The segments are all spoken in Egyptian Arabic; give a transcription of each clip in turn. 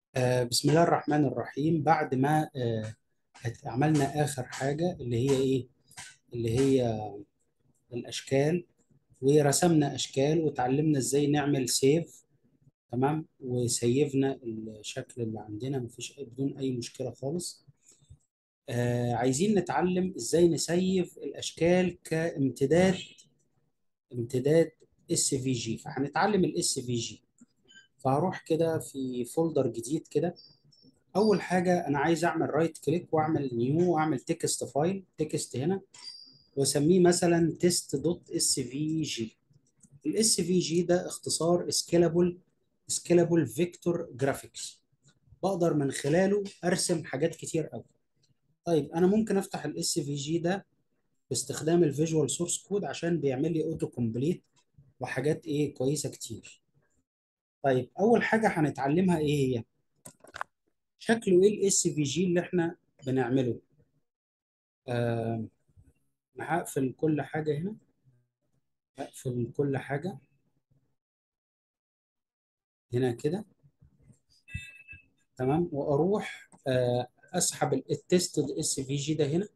آه، بسم الله الرحمن الرحيم بعد ما آه، عملنا آخر حاجة اللي هي إيه؟ اللي هي الأشكال ورسمنا أشكال وتعلمنا إزاي نعمل سيف تمام وسيفنا الشكل اللي عندنا مفيش بدون أي مشكلة خالص آه عايزين نتعلم إزاي نسيف الأشكال كامتداد امتداد اس في جي فهنتعلم الاس في جي فهروح كده في فولدر جديد كده اول حاجه انا عايز اعمل رايت كليك واعمل نيو واعمل تكست فايل تكست هنا واسميه مثلا تيست دوت اس في جي الاس في جي ده اختصار سكيلابل سكيلابل فيكتور جرافيكس بقدر من خلاله ارسم حاجات كتير قوي طيب انا ممكن افتح الاس في جي ده باستخدام الفيجوال سورس كود عشان بيعمل لي اوتو كومبليت وحاجات ايه كويسه كتير طيب اول حاجه هنتعلمها ايه هي شكله ايه الاس في جي اللي احنا بنعمله آه هقفل كل حاجة هنا هقفل كل حاجة هنا كده تمام واروح آه اسحب التست اس في جي ده هنا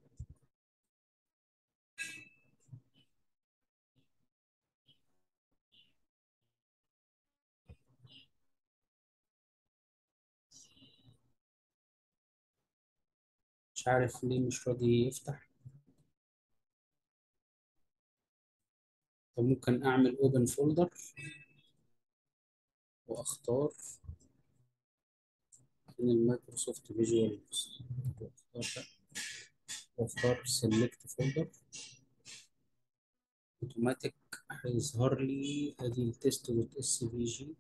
مش عارف ليه مش راضي يفتح فممكن اعمل اوبن فولدر واختار من المايكروسوفت فيجوال واختار واختار سيلكت فولدر اوتوماتيك هيظهر لي ادي التست دوت اس في جي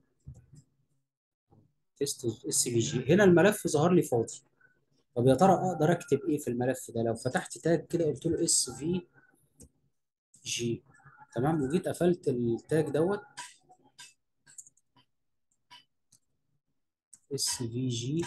تيست دوت اس في جي هنا الملف ظهر لي فاضي طب يا ترى اقدر اكتب ايه في الملف ده لو فتحت تاج كده قلت له اس في جي تمام وجيت قفلت التاج دوت اس في جي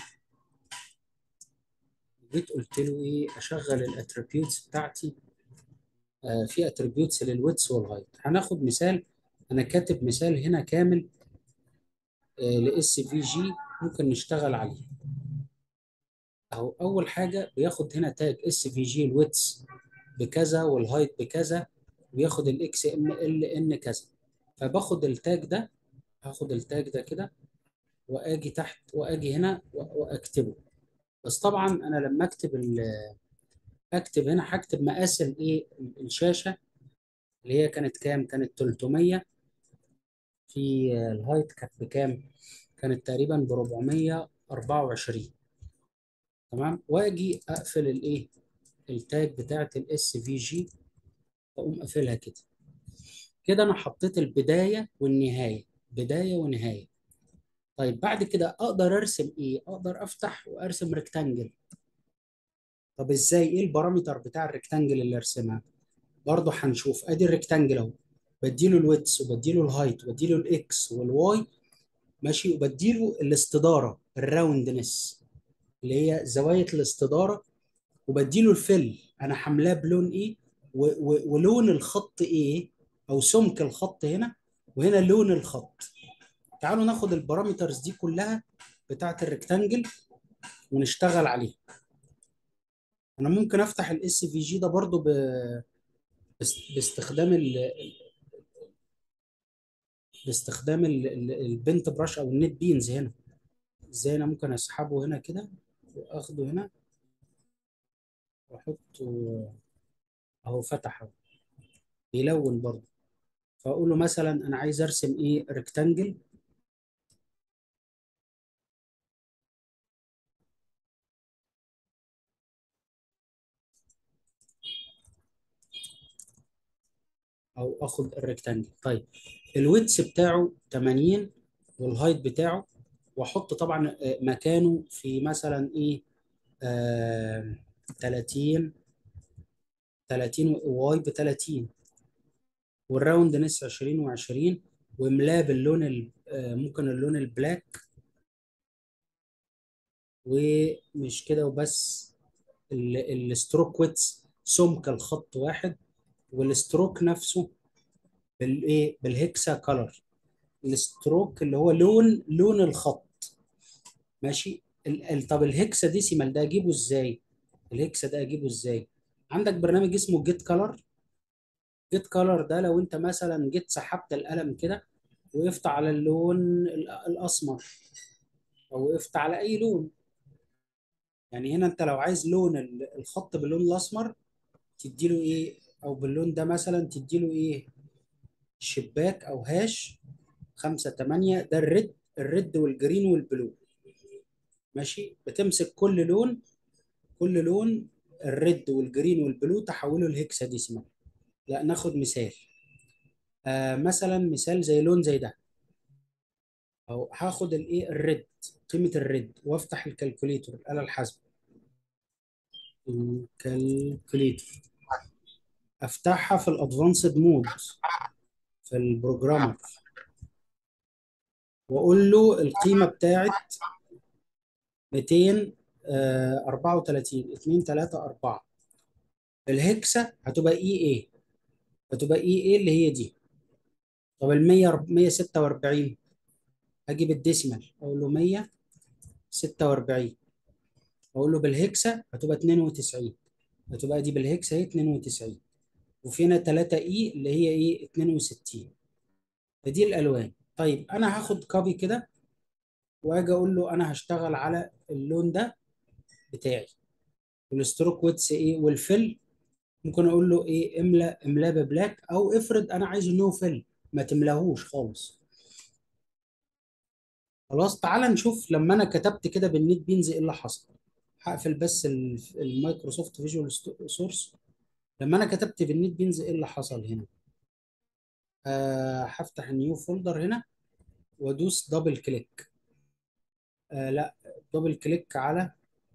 جيت قلت له ايه اشغل الاتريبيوتس بتاعتي آه في اتريبيوتس للويدث والهايت هناخد مثال انا كاتب مثال هنا كامل آه لاس في جي ممكن نشتغل عليه اهو اول حاجه بياخد هنا تاج اس في جي الويدث بكذا والهايت بكذا وياخد الاكس ام ال ان كذا فباخد التاج ده هاخد التاج ده كده واجي تحت واجي هنا واكتبه بس طبعا انا لما اكتب اكتب هنا هكتب مقاس الايه الشاشه اللي هي كانت كام كانت 300 في الهايت كانت بكام كانت تقريبا ب 424 تمام واجي اقفل الايه التاج بتاعت الاس في جي واقوم قافلها كده كده انا حطيت البدايه والنهايه بدايه ونهايه طيب بعد كده اقدر ارسم ايه اقدر افتح وارسم ريكتانجل طب ازاي ايه البارامتر بتاع الريكتانجل اللي ارسمها برضه هنشوف ادي الريكتانجل اهو بديله الويتس وبديله الهايت وبديله الاكس والواي ماشي وبديله الاستداره الراوندنس اللي هي زوايا الاستداره وبديله الفل انا حاملاه بلون ايه و و ولون الخط ايه او سمك الخط هنا وهنا لون الخط تعالوا ناخد البارامترز دي كلها بتاعت الريكتانجل ونشتغل عليها انا ممكن افتح الاس في جي ده برضو ب... باستخدام ال... باستخدام ال... ال... البنت براش او النت بينز هنا ازاي انا ممكن اسحبه هنا كده واخده هنا واحطه اهو فتح اهو بيلون برضو فاقول له مثلا انا عايز ارسم ايه ريكتانجل او اخد الريكتانجل طيب الويتس بتاعه 80 والهايت بتاعه واحط طبعا مكانه في مثلا ايه آه 30 30 واي ب 30 والراوند نس 20 و20 وملاه باللون ممكن اللون البلاك ومش كده وبس الستروك ويتس سمك الخط واحد والستروك نفسه بالايه بالهكسا كلر الستروك اللي هو لون لون الخط ماشي ال ال طب الهكسا ديسيمال ده اجيبه ازاي الهكسا ده اجيبه ازاي عندك برنامج اسمه جيت كلر جيت كلر ده لو انت مثلا جيت سحبت القلم كده وقفت على اللون ال- الاسمر او وقفت على اي لون يعني هنا انت لو عايز لون ال- الخط باللون الاسمر تديله ايه او باللون ده مثلا تديله ايه شباك او هاش خمسة تمانية ده الريد الريد والجرين والبلو ماشي بتمسك كل لون كل لون الريد والجرين والبلو تحوله لهكسا ديسيمال لا ناخد مثال آه مثلا مثال زي لون زي ده او هاخد الايه الريد قيمة الريد وافتح الكالكوليتور الآلة الحاسبة الكالكوليتور افتحها في الادفانسد مود في البروجرامر واقول له القيمة بتاعت 234 2 3 4 الهكسا هتبقى اي ايه هتبقى اي ايه اللي هي دي طب ال 100 146 هجيب الديسيمال اقول له 146 اقول له بالهكسا هتبقى 92 هتبقى دي بالهكسا هي 92 وفي هنا 3 اي اللي هي ايه 62 فدي الالوان طيب انا هاخد كوبي كده واجي اقول له انا هشتغل على اللون ده بتاعي والستروك ويتس ايه والفل ممكن اقول له ايه املا املا ببلاك او افرض انا عايز نو فل ما تملاهوش خالص خلاص تعال نشوف لما انا كتبت كده بالنيت بينز ايه اللي حصل هقفل بس ال- المايكروسوفت فيجوال سورس لما انا كتبت بالنيت بينز ايه اللي حصل هنا آه هفتح النيو فولدر هنا وادوس دبل كليك آه لا دبل كليك على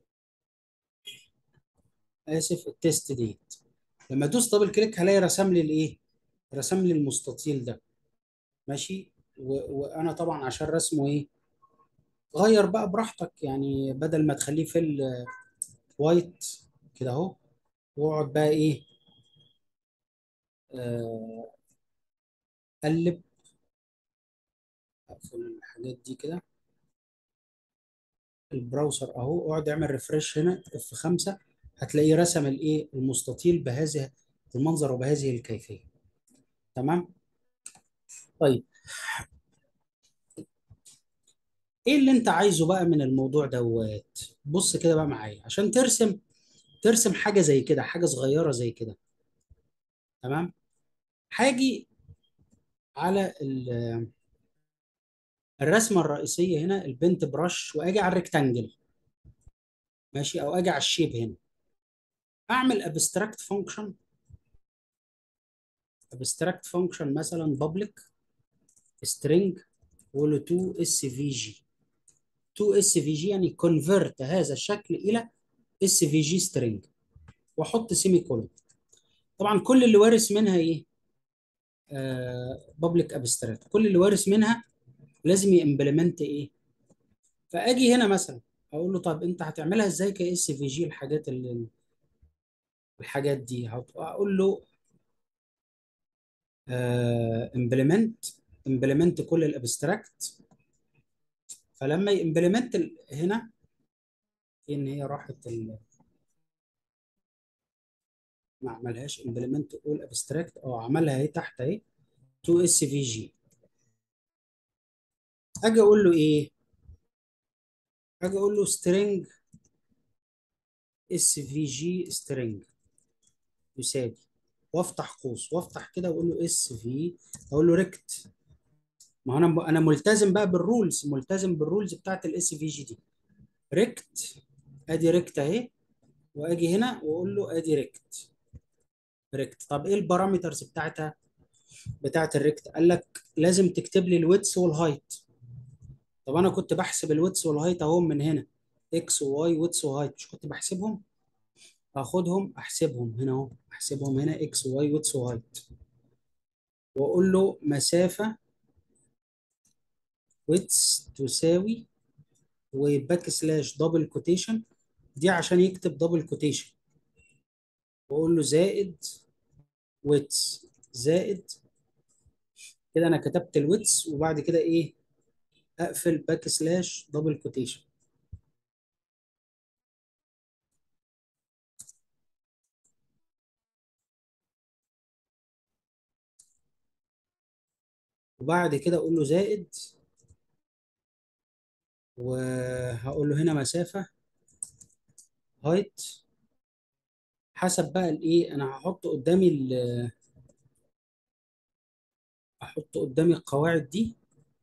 اسف التيست ديت لما ادوس دبل كليك هلاقي رسم لي الايه رسم لي المستطيل ده ماشي و... وانا طبعا عشان رسمه ايه غير بقى براحتك يعني بدل ما تخليه في الوايت كده اهو واقعد بقى ايه آه، قلب اقفل الحاجات دي كده البراوزر اهو اقعد اعمل ريفرش هنا اف 5 هتلاقيه رسم الايه المستطيل بهذه المنظر وبهذه الكيفيه تمام طيب ايه اللي انت عايزه بقى من الموضوع دوت بص كده بقى معايا عشان ترسم ترسم حاجه زي كده حاجه صغيره زي كده تمام هاجي على ال- الرسمه الرئيسيه هنا البنت برش واجي على الريكتانجل ماشي او اجي على الشيب هنا اعمل ابستراكت فانكشن ابستراكت فانكشن مثلا public string وله 2 اس في جي 2 اس في جي يعني convert هذا الشكل الى اس في جي string واحط سيمي كولون طبعا كل اللي وارث منها ايه آه public abstract كل اللي وارث منها لازم يمبلمنت ايه فاجي هنا مثلا اقول له طب انت هتعملها ازاي كاس في جي الحاجات اللي الحاجات دي هقول له امبلمنت امبلمنت كل الابستراكت فلما يمبلمنت هنا ان هي راحت ال... ما عملهاش امبلمنت اول ابستراكت اه عملها اهي تحت اهي 2 اس في جي اجي اقول له ايه اجي اقول له string اس في جي string يساوي وافتح قوس وافتح كده واقول له اس في اقول له ريكت ما هو انا انا ملتزم بقى بالرولز ملتزم بالرولز بتاعت الاس في جي دي ريكت ادي ريكت اهي واجي هنا واقول له ادي ريكت ريكت طب ايه البارامترز بتاعتها بتاعت الريكت قال لك لازم تكتب لي الويتس والهايت طب انا كنت بحسب الويتس والهايت اهو من هنا اكس وواي ويتس وهايت مش كنت بحسبهم اخدهم احسبهم هنا اهو احسبهم هنا اكس وواي ويتس وهايت واقول له مسافه ويتس تساوي وباك سلاش دبل كوتيشن دي عشان يكتب دبل كوتيشن واقول له زائد ويتس زائد كده انا كتبت الويتس وبعد كده ايه اقفل باك سلاش دبل كوتيشن وبعد كده اقول له زائد وهقول له هنا مسافة هايت حسب بقى الايه انا هحط قدامي ال- احط قدامي القواعد دي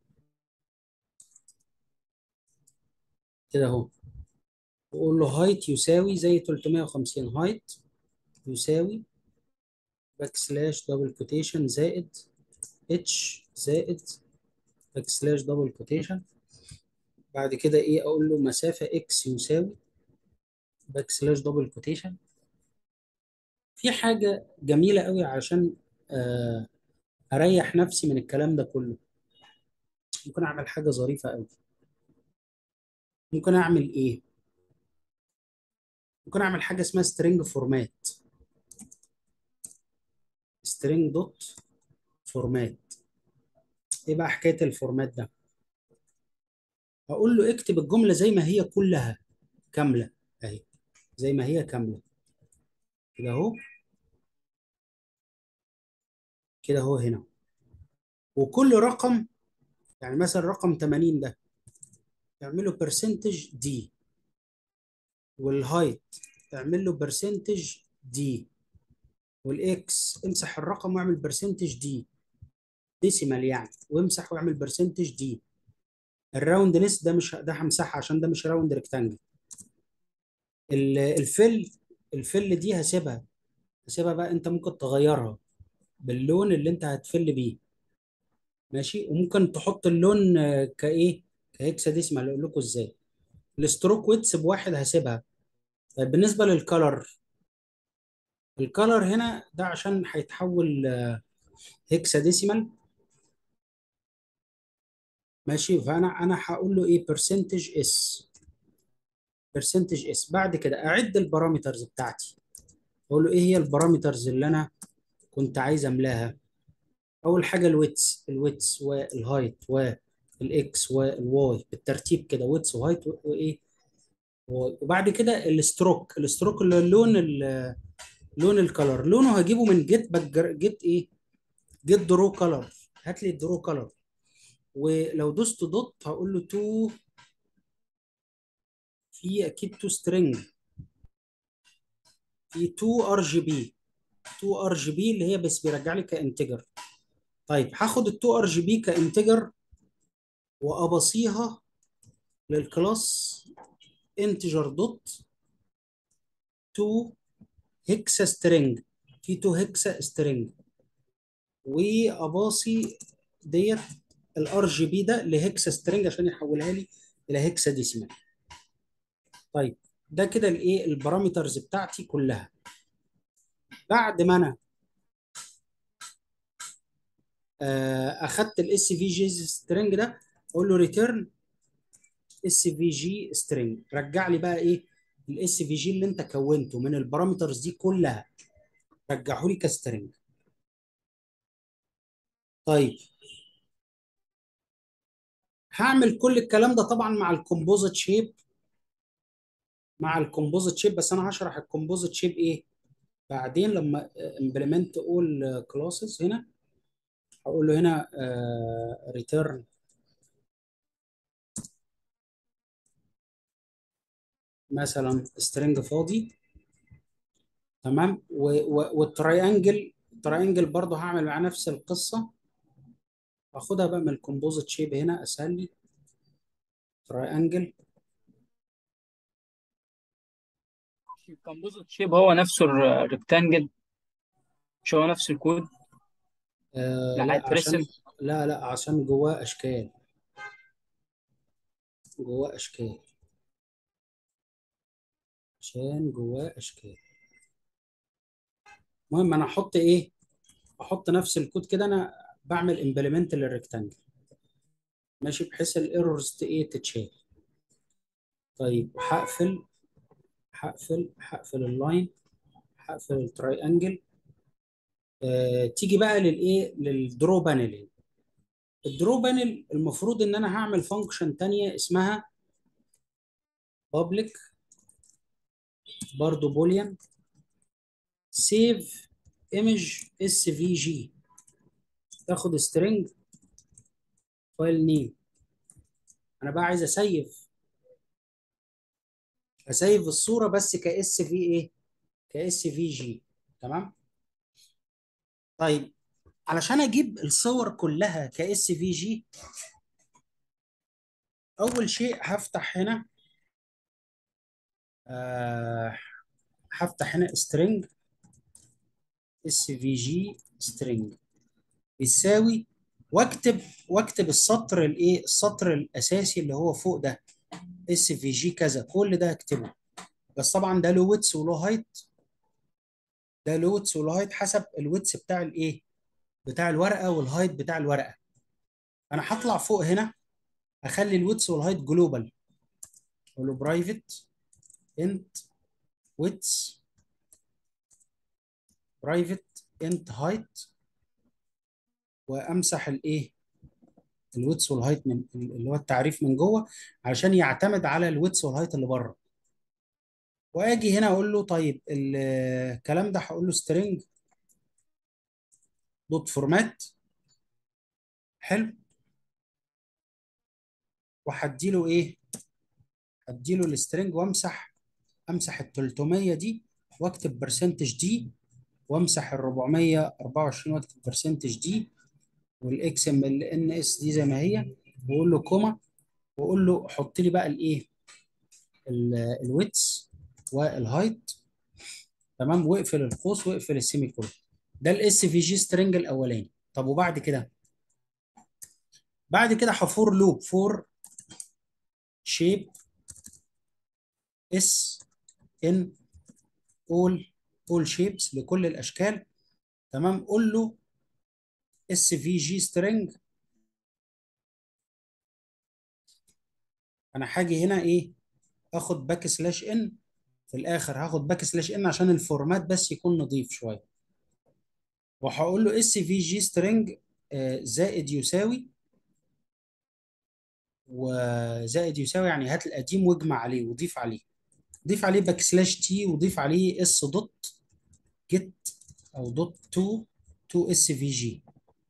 كده اهو واقول له هايت يساوي زي 350 هايت يساوي باك سلاش دبل كوتيشن زائد اتش زائد باك سلاش دبل كوتيشن بعد كده ايه اقول له مسافة اكس يساوي باك سلاش دبل كوتيشن في حاجة جميلة قوي عشان آه اريح نفسي من الكلام ده كله ممكن اعمل حاجة ظريفة قوي ممكن اعمل ايه ممكن اعمل حاجة اسمها string فورمات string دوت فورمات ايه بقى حكاية الفورمات ده هقول له اكتب الجملة زي ما هي كلها كاملة اهي زي ما هي كاملة كده اهو كده اهو هنا وكل رقم يعني مثلا رقم 80 ده اعمل له برسنتج دي والهايت اعمل له برسنتج دي والاكس امسح الرقم واعمل برسنتج دي ديسيمال يعني وامسح واعمل برسنتج دي الراوند ليست ده مش ده همسحها عشان ده مش راوند ريكتانجل الفل الفل دي هسيبها هسيبها بقى انت ممكن تغيرها باللون اللي انت هتفل بيه ماشي وممكن تحط اللون آه، كايه كهكساديسمال اقول لكم ازاي الستروك ويتس بواحد هسيبها طيب بالنسبه للكالر الكالر هنا ده عشان هيتحول هكساديسيمال ماشي فانا انا هقول له ايه برسنتج اس برسنتج اس بعد كده اعد البارامترز بتاعتي اقول له ايه هي البارامترز اللي انا كنت عايز املاها اول حاجه الويتس الويتس والهايت والاكس والواي بالترتيب كده ويتس وهايت وايه واي. وبعد كده الستروك الستروك اللي هو اللون ال- لون الكلر لونه هجيبه من جيت باك جيت ايه جيت درو كلر هات لي الدرو كلر ولو دوست دوت هقول له تو في اكيد تو سترينج في 2 ار جي بي 2 ار جي بي اللي هي بس بيرجع لي كانتجر طيب هاخد ال 2 ار جي بي كانتجر وابصيها للكلاس انتجر دوت 2 هيكسا سترينج في 2 هيكسا سترينج واباصي ديت الار جي بي ده لهيكسا سترينج عشان يحولها لي الى هيكسا ديسيمال طيب ده كده الايه البارامترز بتاعتي كلها بعد ما انا آه، اخدت الاس في جي سترينج ده اقول له ريتيرن اس في جي سترينج رجع لي بقى ايه الاس في جي اللي انت كونته من البارامترز دي كلها رجعه لي كسترينج طيب هعمل كل الكلام ده طبعا مع الكومبوزيت شيب مع الكومبوزيت شيب بس انا هشرح الكومبوزيت شيب ايه بعدين لما امبلمنت اول كلاسز هنا هقول له هنا ريتيرن مثلا سترينج فاضي تمام والتراينجل التراينجل برضه هعمل مع نفس القصه اخدها بقى من الكومبوزيت شيب هنا اسهل لي تراينجل الكومبوزيت شيب هو نفسه الريكتانجل مش هو نفس الكود آه اللي لا عشان هيترسم لا لا عشان جواه اشكال جواه اشكال عشان جواه اشكال المهم انا احط ايه احط نفس الكود كده انا بعمل امبلمنت للريكتانجل ماشي بحيث الايرورز ايه تتشال طيب هقفل هقفل هقفل اللاين هقفل التراينجل آه تيجي بقى للايه للدرو بانل الدرو بانل المفروض ان انا هعمل فانكشن تانية اسمها public برضو بوليان save image svg تاخد string فايل نيم انا بقى عايز اسيف اسيف الصوره بس كاس في ايه كاس في جي تمام طيب علشان اجيب الصور كلها كاس في جي اول شيء هفتح هنا آه هفتح هنا string اس في جي string بيساوي واكتب واكتب السطر الايه السطر الاساسي اللي هو فوق ده اس في جي كذا كل ده هكتبه بس طبعا ده له ويتس وله هايت ده له ويتس وله هايت حسب الويتس بتاع الايه بتاع الورقه والهايت بتاع الورقه انا هطلع فوق هنا اخلي الويتس والهايت جلوبال اقول له برايفت انت ويتس برايفت انت هايت وامسح الايه الويتس والهايت من اللي هو التعريف من جوه علشان يعتمد على الويتس والهايت اللي بره واجي هنا اقول له طيب الكلام ده هقول له string دوت فورمات حلو وهدي له ايه هدي له السترنج وامسح امسح ال 300 دي واكتب برسنتج دي وامسح ال 424 واكتب برسنتج دي والاكس ام ال ان اس دي زي ما هي واقول له كوما واقول له حط لي بقى الايه الويتس والهايت تمام واقفل القوس واقفل السيمي كولون ده الاس في جي سترنج الاولاني طب وبعد كده بعد كده هفور لوب فور شيب اس ان اول اول شيبس لكل الاشكال تمام قول له اس في جي سترنج انا هاجي هنا ايه اخد باك سلاش ان في الاخر هاخد باك سلاش ان عشان الفورمات بس يكون نظيف شويه وهقول له اس في جي سترنج زائد يساوي وزائد يساوي يعني هات القديم واجمع عليه وضيف عليه ضيف عليه باك سلاش تي وضيف عليه اس دوت جيت او دوت تو تو اس في جي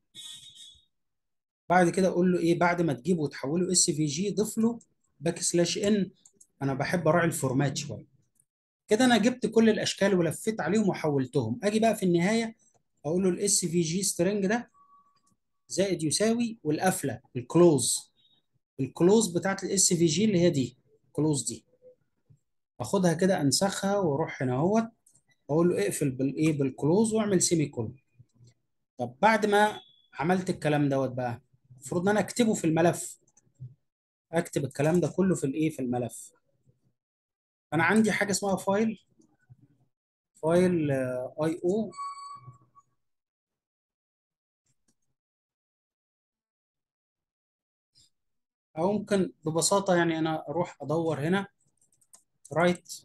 بعد كده اقول له ايه بعد ما تجيبه وتحوله اس في جي ضيف له باك سلاش ان انا بحب اراعي الفورمات شويه كده انا جبت كل الاشكال ولفيت عليهم وحولتهم اجي بقى في النهايه اقول له الاس في جي سترنج ده زائد يساوي والقفله الكلوز الكلوز بتاعت الاس في جي اللي هي دي الكلوز دي اخدها كده انسخها واروح هنا اهوت اقول له اقفل بالايه بالكلوز واعمل سيمي كولون طب بعد ما عملت الكلام دوت بقى المفروض ان انا اكتبه في الملف اكتب الكلام ده كله في الايه في الملف انا عندي حاجه اسمها فايل فايل اي او او ممكن ببساطه يعني انا اروح ادور هنا write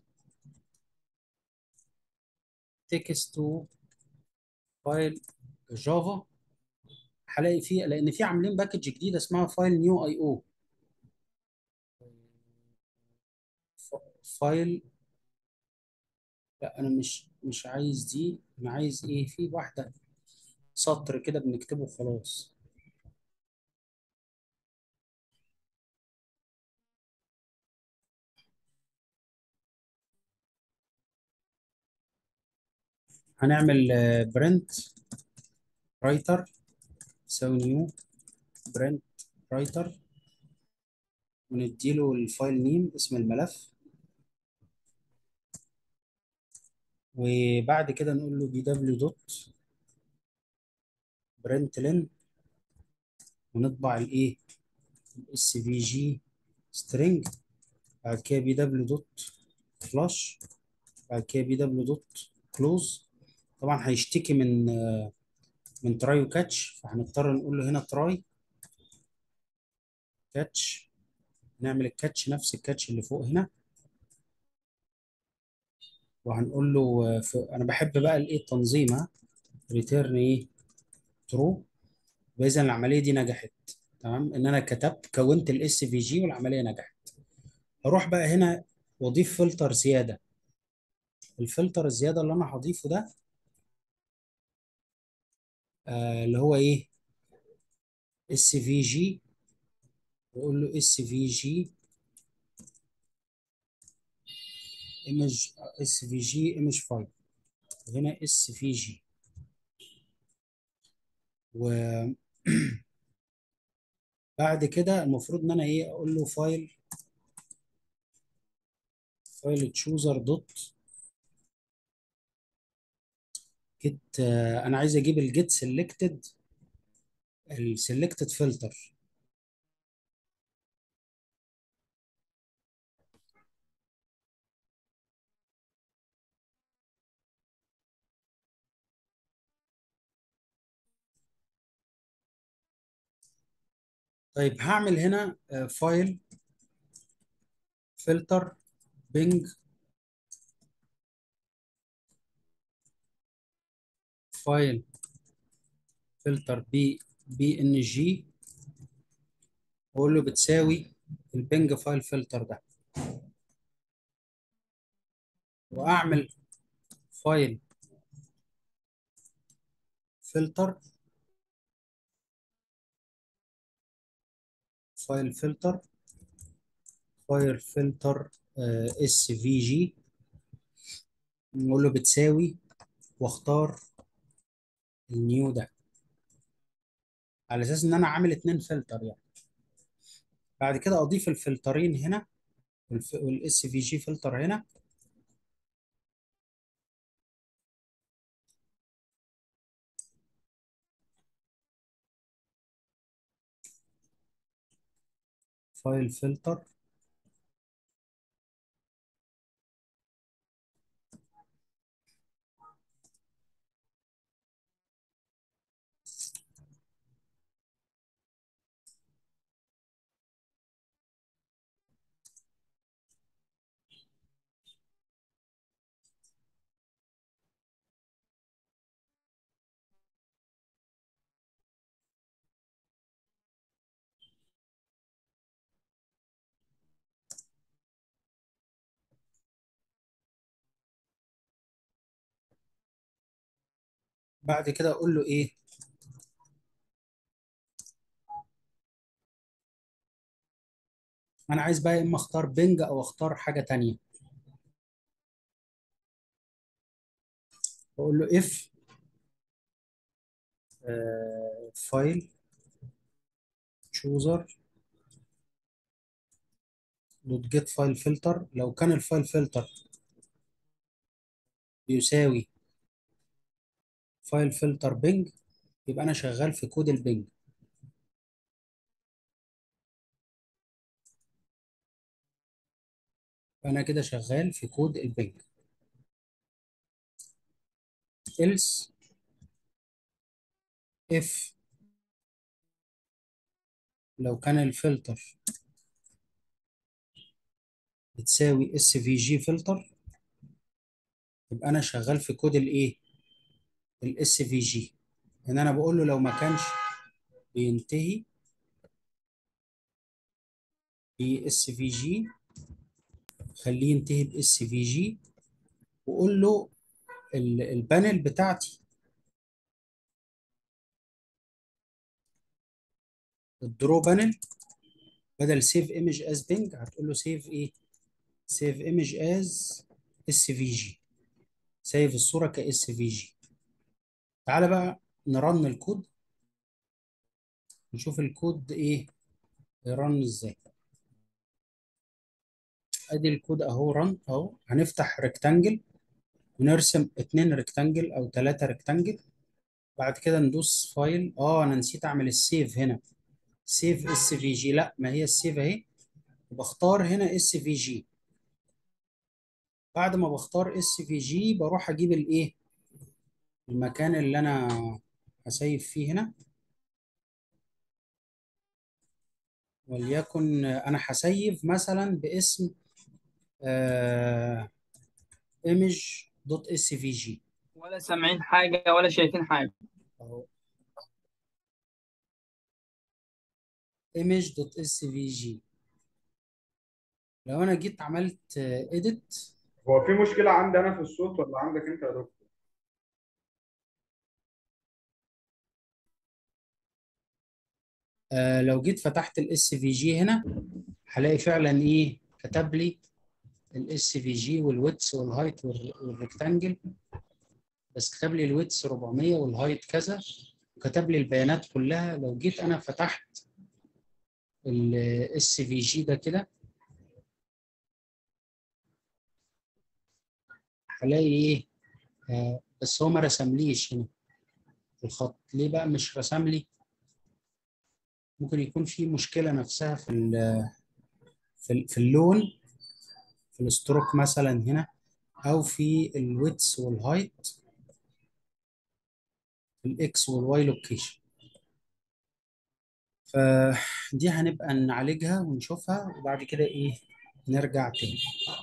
text to فايل جافا هلاقي فيه لان في عاملين باكج جديده اسمها فايل نيو اي او فايل لا انا مش مش عايز دي انا عايز ايه في واحده سطر كده بنكتبه خلاص هنعمل برنت رايتر يساوي نيو برنت رايتر ونديله الفايل نيم اسم الملف وبعد كده نقول له بي دبليو دوت برنت لين ونطبع الايه الاس في جي سترينج بعد كده بي دبليو دوت فلاش بعد كده بي دبليو دوت كلوز طبعا هيشتكي من من تراي وكاتش فهنضطر نقول له هنا تراي كاتش نعمل الكاتش نفس الكاتش اللي فوق هنا وهنقول له في انا بحب بقى الايه التنظيم ها ريتيرن ايه ترو واذا العمليه دي نجحت تمام ان انا كتبت كونت الاس في جي والعمليه نجحت هروح بقى هنا واضيف فلتر زياده الفلتر الزياده اللي انا هضيفه ده آه اللي هو ايه اس في جي واقول له اس في جي ايمج اس في جي ايمج فايل هنا اس في جي وبعد كده المفروض ان انا ايه اقول له فايل فايل تشوزر دوت جيت انا عايز اجيب الجيت سيلكتد السيلكتد فلتر طيب هعمل هنا فايل فلتر بينج فايل فلتر بي بي ان جي واقول له بتساوي البنج فايل فلتر ده واعمل فايل فلتر فايل فلتر فايل فلتر اس في جي نقول له بتساوي واختار النيو ده على اساس ان انا عامل اتنين فلتر يعني بعد كده اضيف الفلترين هنا والاس في جي فلتر هنا فايل فلتر بعد كده اقول له ايه انا عايز بقى اما اختار بنج او اختار حاجه تانية اقول له اف فايل تشوزر دوت جيت فايل فلتر لو كان الفايل فلتر بيساوي فايل فلتر بنج يبقى انا شغال في كود البنج فانا كده شغال في كود البنج else if لو كان الفلتر بتساوي اس في جي فلتر يبقى انا شغال في كود الايه الاس في جي ان انا بقول له لو ما كانش بينتهي باس في جي خليه ينتهي باس في جي وقول له البانل بتاعتي الدرو بانل بدل سيف ايمج از بينج هتقول له سيف ايه سيف ايمج از اس في جي سيف الصوره كاس في جي تعالى بقى نرن الكود نشوف الكود ايه يرن ازاي ادي الكود اهو رن اهو هنفتح ريكتانجل ونرسم اتنين ريكتانجل او تلاتة ريكتانجل بعد كده ندوس فايل اه انا نسيت اعمل السيف هنا سيف اس في جي لا ما هي السيف اهي بختار هنا اس في جي بعد ما بختار اس في جي بروح اجيب الايه المكان اللي انا هسيف فيه هنا وليكن انا هسيف مثلا باسم image دوت اس في جي ولا سامعين حاجة ولا شايفين حاجة اهو image دوت اس في جي لو انا جيت عملت edit هو في مشكلة عندي أنا في الصوت ولا عندك أنت يا دكتور؟ آه لو جيت فتحت الاس في جي هنا هلاقي فعلا ايه كتب لي الاس في جي والويتس والهايت والريكتانجل بس كتب لي الويتس 400 والهايت كذا وكتب لي البيانات كلها لو جيت انا فتحت الاس في جي ده كده هلاقي ايه آه بس هو ما رسمليش هنا الخط ليه بقى مش رسم لي ممكن يكون في مشكلة نفسها في ال في, ال في اللون في الستروك مثلا هنا او في الويتس والهايت في الاكس والواي لوكيشن فدي هنبقى نعالجها ونشوفها وبعد كده ايه نرجع تاني